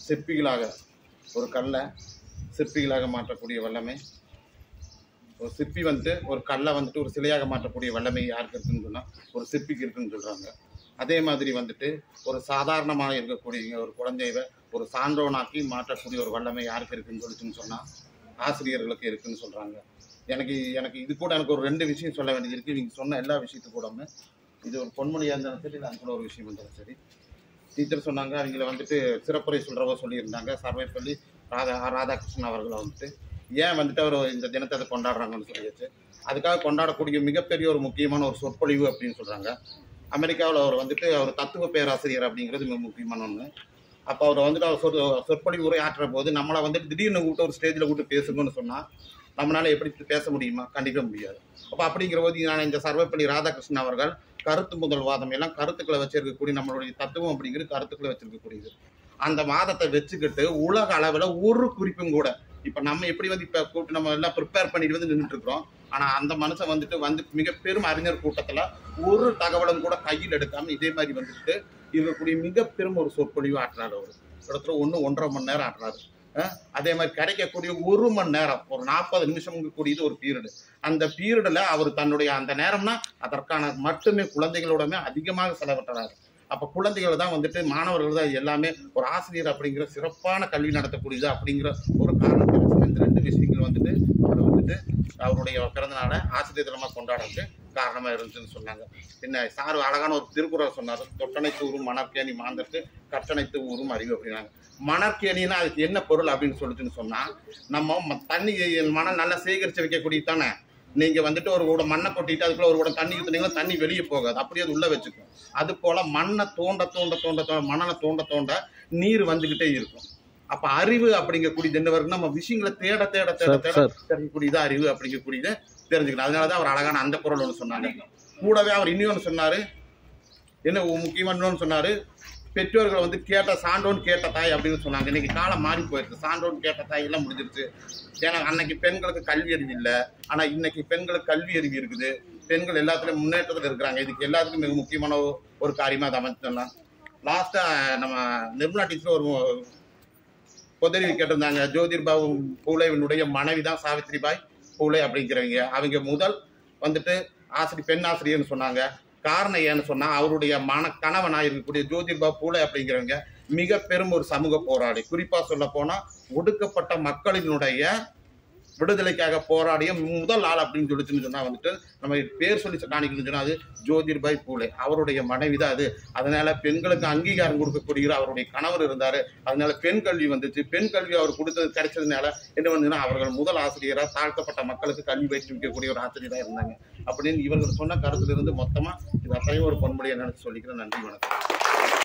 சிற்பிகளாக ஒரு கல்லை சிற்பிகளாக மாற்றக்கூடிய வல்லமை ஒரு சிற்பி வந்துட்டு ஒரு கல்லை வந்துட்டு ஒரு சிலையாக மாற்றக்கூடிய வல்லமை யாருக்கு இருக்குன்னு சொன்னால் ஒரு சிற்பிக்கு இருக்குன்னு சொல்கிறாங்க அதே மாதிரி வந்துட்டு ஒரு சாதாரணமாக இருக்கக்கூடிய ஒரு குழந்தைய ஒரு சான்றோனாக்கி மாற்றக்கூடிய ஒரு வல்லமை யாருக்கு இருக்குன்னு சொல்லிச்சுன்னு சொன்னால் ஆசிரியர்களுக்கு இருக்குன்னு சொல்கிறாங்க எனக்கு எனக்கு இது கூட எனக்கு ஒரு ரெண்டு விஷயம் சொல்ல வேண்டியது இருக்குது நீங்கள் சொன்ன எல்லா விஷயத்து கூடமே இது ஒரு பொன்மொழியாக இருந்தாலும் சரி இல்லை அது கூட ஒரு விஷயம் இருந்தாலும் சரி டீச்சர் சொன்னாங்க அவங்கள வந்துட்டு சிறப்புரை சொல்கிறவ சொல்லியிருந்தாங்க சர்வேப்பள்ளி ராதா ராதாகிருஷ்ணன் அவர்களை வந்துட்டு ஏன் வந்துட்டு அவர் இந்த தினத்தை அதை கொண்டாடுறாங்கன்னு சொல்லியாச்சு அதுக்காக கொண்டாடக்கூடிய மிகப்பெரிய ஒரு முக்கியமான ஒரு சொற்பொழிவு அப்படின்னு சொல்கிறாங்க அமெரிக்காவில் அவர் வந்துட்டு அவர் தத்துவ பேராசிரியர் அப்படிங்கிறது மிக முக்கியமான ஒன்று அப்போ அவர் வந்துட்டு அவர் சொற் சொற்பொழிவு உரை ஆற்றுற போது நம்மளை வந்துட்டு திடீர்னு கூப்பிட்டு ஒரு ஸ்டேஜில் கூப்பிட்டு பேசுங்கன்னு சொன்னால் நம்மளால எப்படி பேச முடியுமா கண்டிப்பாக முடியாது அப்போ அப்படிங்கிற போது நான் இந்த சர்வப்பள்ளி ராதாகிருஷ்ணன் அவர்கள் கருத்து முதல் வாதம் எல்லாம் கருத்துக்களை வச்சிருக்கக்கூடிய நம்மளுடைய தத்துவம் அப்படிங்கிறது கருத்துக்களை வச்சிருக்கக்கூடியது அந்த வாதத்தை வச்சுக்கிட்டு உலக அளவில் ஒரு குறிப்பும் கூட இப்போ நம்ம எப்படி வந்து இப்போ கூப்பிட்டு நம்ம எல்லாம் ப்ரிப்பேர் பண்ணிட்டு வந்து நின்றுட்டு இருக்கிறோம் ஆனால் அந்த மனுஷன் வந்துட்டு வந்து மிக பெரும் அறிஞர் கூட்டத்தில் ஒரு தகவலும் கூட கையில் எடுக்காம இதே மாதிரி வந்துட்டு இருக்கக்கூடிய மிக பெரும் ஒரு சொற்பொழிவு ஆற்றுறாரு அவர் இடத்துல ஒன்று ஒன்றரை மணி நேரம் ஆட்டுறாரு அஹ் அதே மாதிரி கிடைக்கக்கூடிய ஒரு மணி நேரம் ஒரு நாற்பது நிமிஷம் கூடியது ஒரு பீரியடு அந்த பீரியடில் அவர் தன்னுடைய அந்த நேரம்னா அதற்கான மட்டுமே குழந்தைகளோடமே அதிகமாக செலவிட்டுறாரு அப்போ குழந்தைகள் தான் வந்துட்டு மாணவர்கள் தான் எல்லாமே ஒரு ஆசிரியர் அப்படிங்கிற சிறப்பான கல்வி நடத்தக்கூடியது அப்படிங்கிற ஒரு காரணத்தை வச்சு இந்த ரெண்டு விஷயங்கள் வந்துட்டு அவர் வந்துட்டு அவருடைய பிறந்த நாளை ஆசிரியர் தினமாக கொண்டாடுறதுக்கு காரணமாக இருந்துச்சுன்னு சொன்னாங்க பின்ன சார் அழகான ஒரு திருக்குறள் சொன்னார் தொட்டனைத்து ஊரும் மணற்கேணி மாந்தற்கு கட்டணைத்து ஊரும் அறிவு அப்படின்னாங்க மணற்கேணின்னா அதுக்கு என்ன பொருள் அப்படின்னு சொல்லிட்டுன்னு சொன்னால் நம்ம ம- தண்ணி மணல் நல்லா சேகரித்து வைக்கக்கூடியது தானே நீங்க வந்துட்டு ஒரு கூட மண்ணை கொட்டிட்டு அதுக்குள்ள ஒரு கூட தண்ணி ஊத்துனீங்கன்னா தண்ணி வெளியே போகாது அப்படியே அது உள்ள வச்சுக்கும் அது போல மண்ணை தோண்ட தோண்ட தோண்ட தோண்ட மணலை தோண்ட தோண்ட நீர் வந்துகிட்டே இருக்கும் அப்ப அறிவு அப்படிங்கக்கூடியது என்ன வருதுன்னா நம்ம விஷயங்களை தேட தேட தேட சார் தேட சார் தெரிஞ்சக்கூடியது அறிவு அப்படிங்கக்கூடியது தெரிஞ்சுக்கணும் அதனாலதான் அவர் அழகான அந்த குரல் ஒன்று சொன்னாங்க கூடவே அவர் இன்னொன்று சொன்னாரு என்ன முக்கியமான இன்னொன்று சொன்னாரு பெற்றோர்கள் வந்து கேட்ட சான்றோன் கேட்ட தாய் அப்படின்னு சொன்னாங்க இன்னைக்கு காலம் மாறி போயிருக்கு சான்றோன் கேட்ட தாய் எல்லாம் முடிஞ்சிருச்சு ஏன்னா அன்னைக்கு பெண்களுக்கு கல்வி அறிவு இல்லை ஆனா இன்னைக்கு பெண்களுக்கு கல்வி அறிவு இருக்குது பெண்கள் எல்லாத்துலயும் முன்னேற்றத்தில் இருக்கிறாங்க இதுக்கு எல்லாத்துக்கும் மிக முக்கியமான ஒரு- ஒரு காரியமா அதை அமைச்சிடலாம் லாஸ்டா நம்ம நிர்மலா டீச்சர் ஒரு பொதறிவு கேட்டிருந்தாங்க ஜோதிர்பாபு பூலேவினுடைய மனைவி தான் சாவித்ரிபாய் பூலே அப்படிங்கிறவங்க அவங்க முதல் வந்துட்டு ஆசிரியர் பெண் ஆசிரியர்னு சொன்னாங்க காரணம் ஏன்னு சொன்னா அவருடைய மன கணவனாக இருக்கக்கூடிய ஜோதிர்பாபு பூலே அப்படிங்கிறவங்க மிக பெரும் ஒரு சமூக போராளி குறிப்பா சொல்ல போனா ஒடுக்கப்பட்ட மக்களினுடைய விடுதலைக்காக போராடிய முதல் ஆள் அப்படின்னு சொல்லிச்சுன்னு சொன்னா வந்துட்டு நம்ம பேர் சொல்லி காணிக்கணும்னு சொன்னா அது ஜோதிர்பாய் பூலே அவருடைய மனைவி தான் அது அதனால பெண்களுக்கு அங்கீகாரம் கொடுக்கக்கூடிய அவருடைய கணவர் இருந்தாரு அதனால பெண் கல்வி வந்துச்சு பெண் கல்வி அவர் கொடுத்தது கிடைச்சதுனால என்ன பண்ணுன்னா அவர்கள் முதல் ஆசிரியராக தாழ்த்தப்பட்ட மக்களுக்கு கல்வி பயிற்றுவிக்கக்கூடிய ஒரு ஆசிரியராக இருந்தாங்க அப்படின்னு இவர்கள் சொன்ன கருத்திலிருந்து மொத்தமா இது அத்தனையும் ஒரு பொன்மொழியை நினைச்சு சொல்லிக்கிறேன் நன்றி வணக்கம்